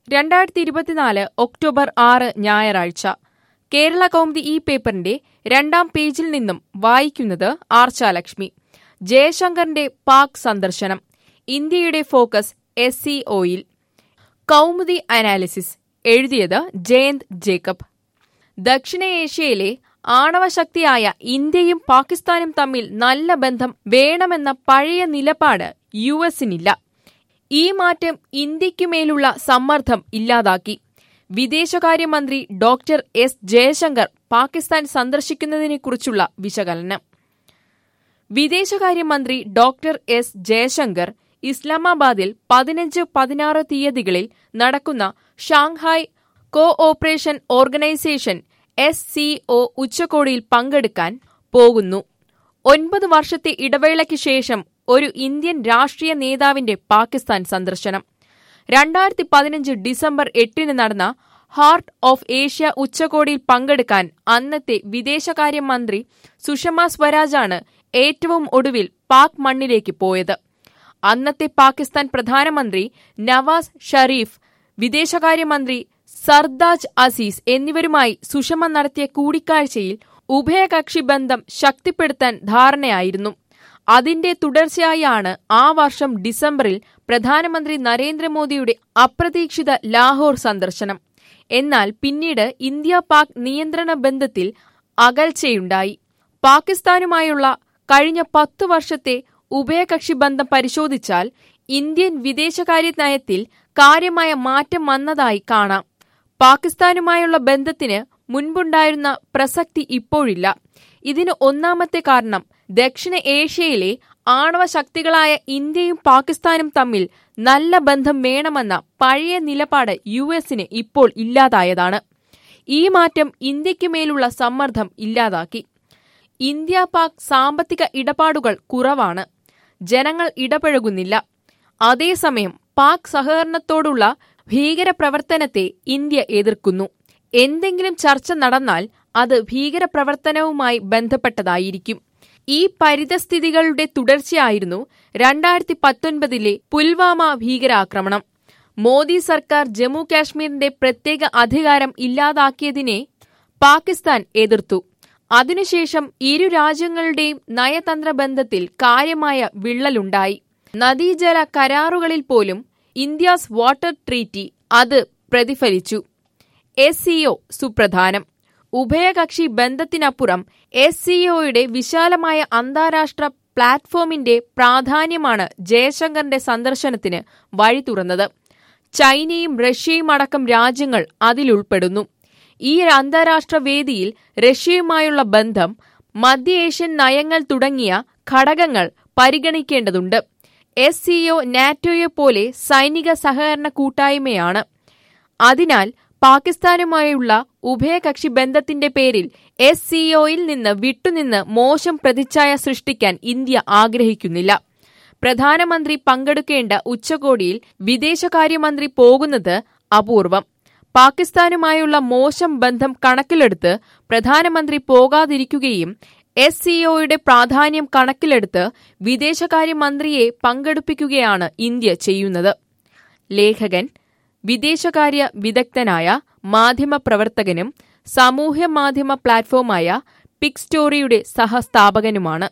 രണ്ടായിരത്തി ഇരുപത്തിനാല് ഒക്ടോബർ ആറ് ഞായറാഴ്ച കേരള കൗമുദി ഈ പേപ്പറിന്റെ രണ്ടാം പേജിൽ നിന്നും വായിക്കുന്നത് ആർച്ചാലക്ഷ്മി ജയശങ്കറിന്റെ പാക് സന്ദർശനം ഇന്ത്യയുടെ ഫോക്കസ് എസ് സി ഒയിൽ കൗമുദി അനാലിസിസ് എഴുതിയത് ജയന്ത് ജേക്കബ് ദക്ഷിണേഷ്യയിലെ ആണവശക്തിയായ ഇന്ത്യയും പാകിസ്ഥാനും തമ്മിൽ നല്ല ബന്ധം വേണമെന്ന പഴയ നിലപാട് യു എസിനില്ല ഈ മാറ്റം ഇന്ത്യക്കുമേലുള്ള സമ്മർദ്ദം ഇല്ലാതാക്കി വിദേശകാര്യമന്ത്രി ഡോക്ടർ എസ് ജയശങ്കർ പാകിസ്ഥാൻ സന്ദർശിക്കുന്നതിനെക്കുറിച്ചുള്ള വിശകലനം വിദേശകാര്യമന്ത്രി ഡോക്ടർ എസ് ജയശങ്കർ ഇസ്ലാമാബാദിൽ പതിനഞ്ച് പതിനാറ് തീയതികളിൽ നടക്കുന്ന Shanghai cooperation organisation S C O ഉച്ചകോടിയിൽ പങ്കെടുക്കാൻ പോകുന്നു ഒൻപത് വർഷത്തെ ഇടവേളയ്ക്ക് ശേഷം ഒരു ഇന്ത്യൻ രാഷ്ട്രീയ നേതാവിന്റെ പാകിസ്ഥാൻ സന്ദർശനം രണ്ടായിരത്തി പതിനഞ്ച് ഡിസംബർ എട്ടിന് നടന്ന ഹാർട്ട് ഓഫ് ഏഷ്യ ഉച്ചകോടിയിൽ പങ്കെടുക്കാൻ അന്നത്തെ വിദേശകാര്യമന്ത്രി സുഷമ സ്വരാജാണ് ഏറ്റവും ഒടുവിൽ പാക് മണ്ണിലേക്ക് പോയത് അന്നത്തെ പാകിസ്ഥാൻ പ്രധാനമന്ത്രി നവാസ് ഷരീഫ് വിദേശകാര്യമന്ത്രി സർദാജ് അസീസ് എന്നിവരുമായി സുഷമ നടത്തിയ കൂടിക്കാഴ്ചയിൽ ഉഭയകക്ഷി ബന്ധം ശക്തിപ്പെടുത്താൻ ധാരണയായിരുന്നു അതിന്റെ തുടർച്ചയായാണ് ആ വർഷം ഡിസംബറിൽ പ്രധാനമന്ത്രി നരേന്ദ്രമോദിയുടെ അപ്രതീക്ഷിത ലാഹോർ സന്ദർശനം എന്നാൽ പിന്നീട് ഇന്ത്യ പാക് നിയന്ത്രണ ബന്ധത്തിൽ അകൽച്ചയുണ്ടായി പാകിസ്ഥാനുമായുള്ള കഴിഞ്ഞ പത്തു വർഷത്തെ ഉഭയകക്ഷി ബന്ധം പരിശോധിച്ചാൽ ഇന്ത്യൻ വിദേശകാര്യ നയത്തിൽ കാര്യമായ മാറ്റം വന്നതായി കാണാം പാകിസ്ഥാനുമായുള്ള ബന്ധത്തിന് മുൻപുണ്ടായിരുന്ന പ്രസക്തി ഇപ്പോഴില്ല ഇതിന് ഒന്നാമത്തെ കാരണം ദക്ഷിണ ഏഷ്യയിലെ ആണവ ശക്തികളായ ഇന്ത്യയും പാകിസ്ഥാനും തമ്മിൽ നല്ല ബന്ധം വേണമെന്ന പഴയ നിലപാട് യു എസിന് ഇപ്പോൾ ഇല്ലാതായതാണ് ഈ മാറ്റം ഇന്ത്യക്ക് മേലുള്ള സമ്മർദ്ദം ഇല്ലാതാക്കി ഇന്ത്യ പാക് സാമ്പത്തിക ഇടപാടുകൾ കുറവാണ് ജനങ്ങൾ ഇടപഴകുന്നില്ല അതേസമയം പാക് സഹകരണത്തോടുള്ള ഭീകരപ്രവർത്തനത്തെ ഇന്ത്യ എതിർക്കുന്നു എന്തെങ്കിലും ചർച്ച നടന്നാൽ അത് ഭീകരപ്രവർത്തനവുമായി ബന്ധപ്പെട്ടതായിരിക്കും ഈ പരിതസ്ഥിതികളുടെ തുടർച്ചയായിരുന്നു രണ്ടായിരത്തി പത്തൊൻപതിലെ പുൽവാമ ഭീകരാക്രമണം മോദി സർക്കാർ ജമ്മു കാശ്മീരിന്റെ പ്രത്യേക അധികാരം ഇല്ലാതാക്കിയതിനെ പാകിസ്ഥാൻ എതിർത്തു അതിനുശേഷം ഇരു രാജ്യങ്ങളുടെയും നയതന്ത്ര ബന്ധത്തിൽ കാര്യമായ വിള്ളലുണ്ടായി നദീജല കരാറുകളിൽ പോലും ഇന്ത്യാസ് വാട്ടർ ട്രീറ്റി അത് പ്രതിഫലിച്ചു എസ് സിഒ സുപ്രധാനം ഉഭയകക്ഷി ബന്ധത്തിനപ്പുറം എസ് സിഒയുടെ വിശാലമായ അന്താരാഷ്ട്ര പ്ലാറ്റ്ഫോമിന്റെ പ്രാധാന്യമാണ് ജയശങ്കറിന്റെ സന്ദർശനത്തിന് വഴി തുറന്നത് ചൈനയും റഷ്യയും അടക്കം രാജ്യങ്ങൾ അതിലുൾപ്പെടുന്നു ഈ അന്താരാഷ്ട്ര വേദിയിൽ റഷ്യയുമായുള്ള ബന്ധം മധ്യ ഏഷ്യൻ നയങ്ങൾ തുടങ്ങിയ ഘടകങ്ങൾ പരിഗണിക്കേണ്ടതുണ്ട് എസ് സിഒ നാറ്റോയെ പോലെ സൈനിക സഹകരണ കൂട്ടായ്മയാണ് അതിനാൽ പാകിസ്ഥാനുമായുള്ള ഉഭയകക്ഷി ബന്ധത്തിന്റെ പേരിൽ എസ് സിഒയിൽ നിന്ന് വിട്ടുനിന്ന് മോശം പ്രതിച്ഛായ സൃഷ്ടിക്കാൻ ഇന്ത്യ ആഗ്രഹിക്കുന്നില്ല പ്രധാനമന്ത്രി പങ്കെടുക്കേണ്ട ഉച്ചകോടിയിൽ വിദേശകാര്യമന്ത്രി പോകുന്നത് അപൂർവം പാകിസ്ഥാനുമായുള്ള മോശം ബന്ധം കണക്കിലെടുത്ത് പ്രധാനമന്ത്രി പോകാതിരിക്കുകയും എസ് സിഒയുടെ പ്രാധാന്യം കണക്കിലെടുത്ത് വിദേശകാര്യമന്ത്രിയെ പങ്കെടുപ്പിക്കുകയാണ് ഇന്ത്യ ചെയ്യുന്നത് ലേഖകൻ വിദേശകാര്യ വിദഗ്ധനായ മാധ്യമപ്രവർത്തകനും സാമൂഹ്യ മാധ്യമ പ്ലാറ്റ്ഫോമായ പിക് സ്റ്റോറിയുടെ സഹസ്ഥാപകനുമാണ്